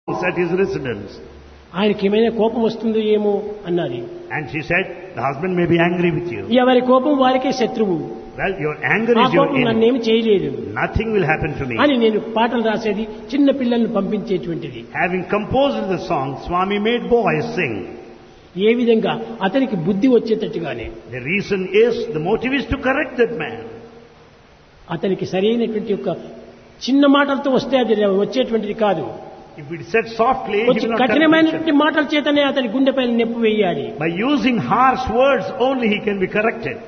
at his residence. ఆయనకి ఏమైనా కోపం వస్తుందో ఏమో అన్నది And she said, the husband may be angry with you. ఎవరి కోపం వారికే శత్రువు Well, your anger ఆ is your కోపం enemy. నన్నేమి చేయలేదు Nothing will happen to me. అని నేను పాటలు రాసేది చిన్న పిల్లల్ని పంపించేటువంటిది Having composed the song, Swami made boys sing. ఏ విధంగా అతనికి బుద్ధి వచ్చేటట్టుగానే The reason is, the motive is to correct that man. అతనికి సరైనటువంటి యొక్క చిన్న మాటలతో వస్తే అది వచ్చేటువంటిది కాదు If it said softly, he కొంచెం will not correct కఠినమైనటువంటి himself. మాటల చేతనే అతని గుండెపైన నొప్పి వేయాలి By using harsh words only, he can be corrected.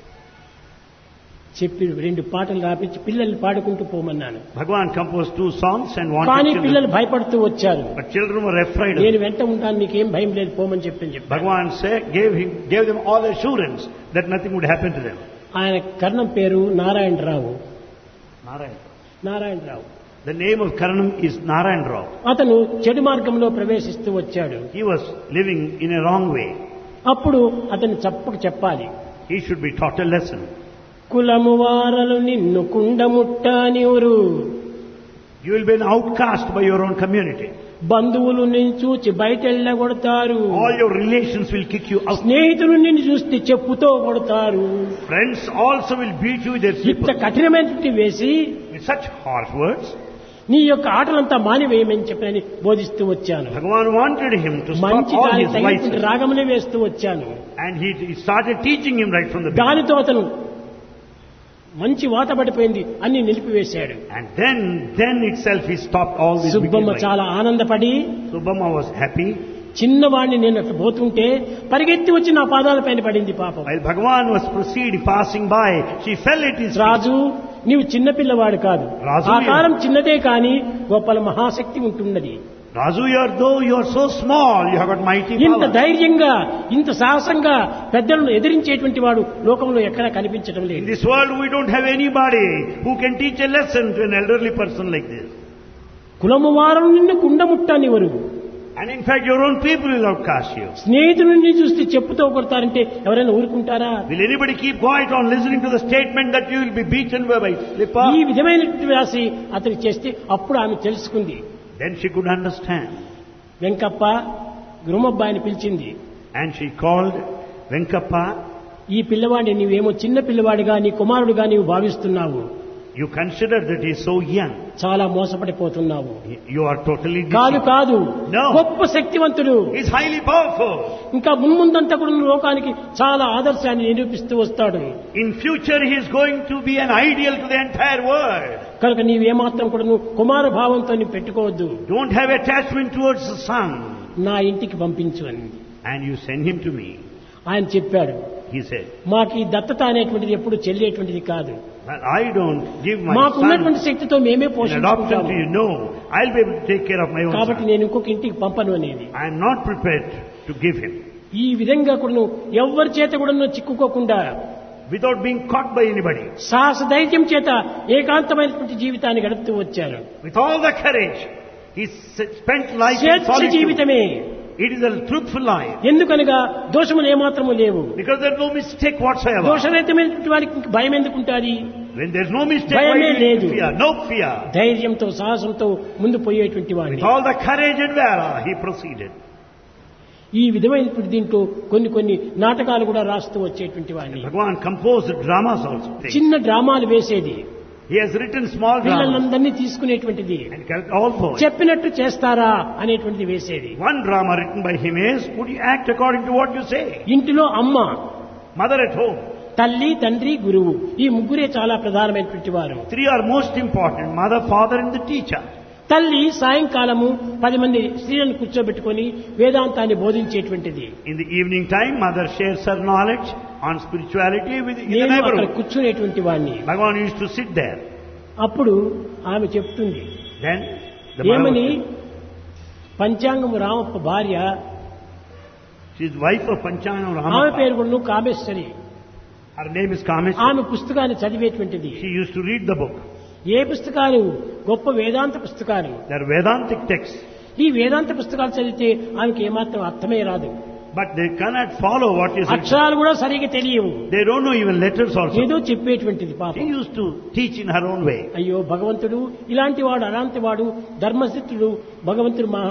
చెప్పి రెండు పాటలు రాపించి పిల్లల్ని పాడుకుంటూ పోమన్నాను Bhagavan composed two songs and wanted కానీ children. పిల్లలు భయపడుతూ వచ్చారు But children were afraid of నేను him. వెంట ఉంటాను మీకేం భయం లేదు పోమని చెప్పని చెప్పి Bhagavan said, gave, him, gave them all assurance that nothing would happen to them. ఆయన కర్ణం పేరు Narayana Rao Narayan. Narayana Rao The name of Karanam is Narayan Rao. అతను చెడు మార్గంలో ప్రవేశిస్తూ వచ్చాడు He was living in a wrong way. అప్పుడు అతను చప్పకు చెప్పాలి He should be taught a lesson. కులము వారలు నిన్ను కుండముట్టానివరు You will be an outcast by your own community. బంధువులు నిన్ను చూచి బయట కొడతారు All your relations will kick you out. స్నేహితులు నిన్ను చూస్తే చెప్పుతో కొడతారు Friends also will beat you with their ఇంత slippers. కఠినమైనటువంటి వేసి With such harsh words, నీ యొక్క ఆటలంతా మానివేయమని చెప్పని బోధిస్తూ వచ్చాను Bhagavan wanted him to stop మంచి all దానికి his తగినటువంటి vices. రాగమునే వేస్తూ వచ్చాను And he, he started teaching him right from the beginning. దానితో అతను మంచి వాత పడిపోయింది అన్ని నిలిపివేశాడు And then, then itself he stopped all these wicked Subbamma vices. చాలా ఆనందపడి Subhamma was happy. చిన్నవాడిని నేను అట్లా పోతుంటే పరిగెత్తి వచ్చి నా పాదాలపైన పడింది పాపం While Bhagavan was proceeding, passing by, she fell at his feet. రాజు నీవు చిన్న పిల్లవాడు కాదు రాజు, ఆకారం చిన్నదే కాని గొప్పల మహాశక్తి ఉంటున్నది Razu, you're, though you're so small, you have got mighty ఇంత power. ధైర్యంగా ఇంత సాహసంగా పెద్దలను ఎదిరించేటువంటి వాడు లోకంలో ఎక్కడా కనిపించడం In లేదు this world, we don't have anybody who can teach a lesson to an elderly person like this. కులము వారం నిన్ను కుండముట్టనివరు And in fact, your own people will outcast you. స్నేహితుడిని చూస్తే చెప్పుతో కొడతారంటే ఎవరైనా ఊరుకుంటారా Will anybody keep quiet on listening to the statement that you will be beaten by by slipper? ఈ విధమైనటువంటి రాసి అతను చేస్తే అప్పుడు ఆమె తెలుసుకుంది Then she could understand. Venkappa గురుమబ్బాయిని పిలిచింది And she called Venkappa. ఈ పిల్లవాడిని నీవేమో చిన్న పిల్లవాడిగా నీ కుమారుడుగా నీవు భావిస్తున్నావు You consider that he is so young. చాలా మోసపడిపోతున్నావు You are totally కాదు deceived. కాదు No. గొప్ప శక్తివంతుడు He is highly powerful. ఇంకా మున్ముందంతా కూడా లోకానికి చాలా ఆదర్శాన్ని నిరూపిస్తూ వస్తాడు In future, he is going to be an ideal to the entire world. కనుక నీవేమాత్రం కూడా నువ్వు కుమార భావంతో నీవు పెట్టుకోవద్దు Don't have attachment towards the son. నా ఇంటికి పంపించు అని And you send him to me. ఆయన చెప్పాడు He said, మాకు ఈ దత్తత అనేటువంటిది ఎప్పుడు చెల్లేటువంటిది కాదు Well, I don't give my మాకు son ఉన్నటువంటి శక్తితో మేమే in adoption పోషించుకుంటాము to you. No, I'll be able to take care of my own కాబట్టి son. నేను ఇంకొక ఇంటికి పంపను అనేది I am not prepared to give him. ఈ విధంగా కూడా నువ్వు ఎవరి చేత కూడా నువ్వు చిక్కుకోకుండా Without being caught by anybody. సాహస ధైర్యం చేత ఏకాంతమైనటువంటి జీవితాన్ని గడుపుతూ వచ్చారు With all the courage, he s- spent life in స్వేచ్ఛ solitude. జీవితమే It is a truthful life. ఎందుకనగా దోషములు ఏమాత్రము లేవు Because there's no mistake whatsoever. దోషరహితమైనటువంటి వారికి ఇంక భయం ఎందుకుంటాది When there's no mistake, why భయమే do you లేదు. fear? No fear. ధైర్యంతో సాహసంతో ముందు పోయేటువంటి With వాడిని all the courage and valor, he proceeded. ఈ విధమైనటువంటి దీంట్లో కొన్ని కొన్ని నాటకాలు కూడా రాస్తూ వచ్చేటువంటి వాడిని Bhagavan composed dramas also. చిన్న డ్రామాలు వేసేది He has written small dramas పిల్లలందరినీ తీసుకునేటువంటిది and correct all boys. చెప్పినట్టు చేస్తారా అనేటువంటిది వేసేది One drama written by him is, would you act according to what you say? ఇంటిలో అమ్మ Mother at home. తల్లి తండ్రి గురువు ఈ ముగ్గురే చాలా ప్రధానమైనటువంటి వారు Three are most important, mother, father and the teacher. తల్లి సాయంకాలము పది మంది స్త్రీలను కూర్చోబెట్టుకొని వేదాంతాన్ని బోధించేటువంటిది In the evening time, mother shares her knowledge on spirituality with in the నేను అక్కడ neighborhood. కూర్చునేటువంటి వాడిని Bhagavan used to sit there. అప్పుడు ఆమె చెప్తుంది Then the mother ఏమని was- పంచాంగము రామప్ప భార్య she is wife of Panchana ఆమె Ramappa. పేరు కూడా Kameshwari Her name is Kameshwari. ఆమె పుస్తకాన్ని చదివేటువంటిది She used to read the book. ఏ పుస్తకాలు గొప్ప వేదాంత పుస్తకాలు They are Vedantic texts. ఈ వేదాంత పుస్తకాలు చదివితే ఆమెకి ఏమాత్రం అర్థమే రాదు But they cannot follow what is written. అక్షరాలు కూడా సరిగా తెలియవు They don't know even letters also. ఏదో చెప్పేటువంటిది She పాపం used to teach in her own way. అయ్యో భగవంతుడు ఇలాంటి వాడు అలాంటి వాడు ధర్మశిత్రుడు భగవంతుడు మహా